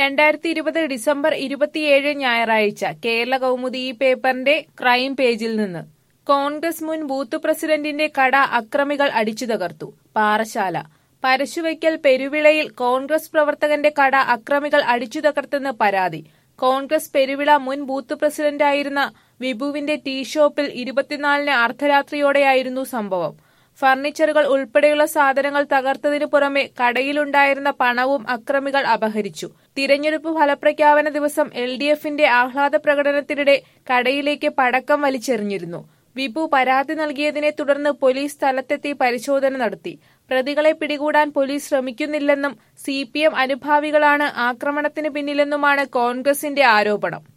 രണ്ടായിരത്തി ഇരുപത് ഡിസംബർ ഇരുപത്തിയേഴ് ഞായറാഴ്ച കേരള കൗമുദി ഈ പേപ്പറിന്റെ ക്രൈം പേജിൽ നിന്ന് കോൺഗ്രസ് മുൻ ബൂത്ത് പ്രസിഡന്റിന്റെ കട അക്രമികൾ അടിച്ചു തകർത്തു പാറശാല പരശുവയ്ക്കൽ പെരുവിളയിൽ കോൺഗ്രസ് പ്രവർത്തകന്റെ കട അക്രമികൾ അടിച്ചു തകർത്തെന്ന് പരാതി കോൺഗ്രസ് പെരുവിള മുൻ ബൂത്ത് പ്രസിഡന്റായിരുന്ന വിഭുവിന്റെ ടീ ഷോപ്പിൽ ഇരുപത്തിനാലിന് അർദ്ധരാത്രിയോടെയായിരുന്നു സംഭവം ഫർണിച്ചറുകൾ ഉൾപ്പെടെയുള്ള സാധനങ്ങൾ തകർത്തതിനു പുറമെ കടയിലുണ്ടായിരുന്ന പണവും അക്രമികൾ അപഹരിച്ചു തിരഞ്ഞെടുപ്പ് ഫലപ്രഖ്യാപന ദിവസം എൽ ഡി എഫിന്റെ ആഹ്ലാദ പ്രകടനത്തിനിടെ കടയിലേക്ക് പടക്കം വലിച്ചെറിഞ്ഞിരുന്നു വിഭു പരാതി നൽകിയതിനെ തുടർന്ന് പോലീസ് സ്ഥലത്തെത്തി പരിശോധന നടത്തി പ്രതികളെ പിടികൂടാൻ പോലീസ് ശ്രമിക്കുന്നില്ലെന്നും സി പി എം അനുഭാവികളാണ് ആക്രമണത്തിന് പിന്നിലെന്നുമാണ് കോൺഗ്രസിന്റെ ആരോപണം